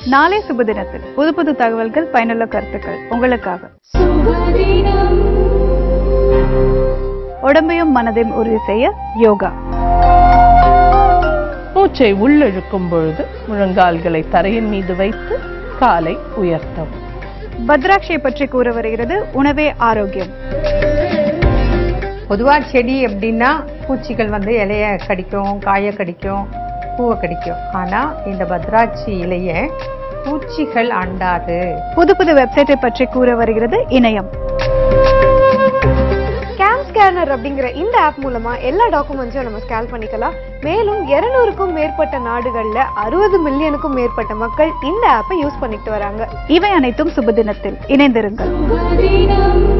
நாளை சுப தினத்தில் புது புது தகவல்கள் பயனுள்ள கருத்துக்கள் உங்களுக்காக உடம்பையும் மனதையும் உறுதி செய்ய யோகா மூச்சை உள்ளிழுக்கும் பொழுது முழங்கால்களை தரையின் மீது வைத்து காலை உயர்த்தவும் பத்ராட்சியை பற்றி கூற வருகிறது உணவே ஆரோக்கியம் பொதுவா செடி எப்படின்னா பூச்சிகள் வந்து இலைய கடிக்கும் காய கடிக்கும் பூவை கடிக்கும் ஆனா இந்த பத்ராட்சி இலைய பூச்சிகள் அண்டாது புது புது வெப்சைட்டை பற்றி கூற வருகிறது இணையம் ஸ்கேன் ஸ்கேனர் அப்படிங்கிற இந்த ஆப் மூலமா எல்லா டாக்குமெண்ட்ஸையும் நம்ம ஸ்கேன் பண்ணிக்கலாம் மேலும் 200க்கும் மேற்பட்ட நாடுகள்ல அறுபது மில்லியனுக்கும் மேற்பட்ட மக்கள் இந்த ஆப்பை யூஸ் பண்ணிட்டு வராங்க இவை அனைத்தும் சுப தினத்தில் இணைந்திருங்கள் சுபதினம்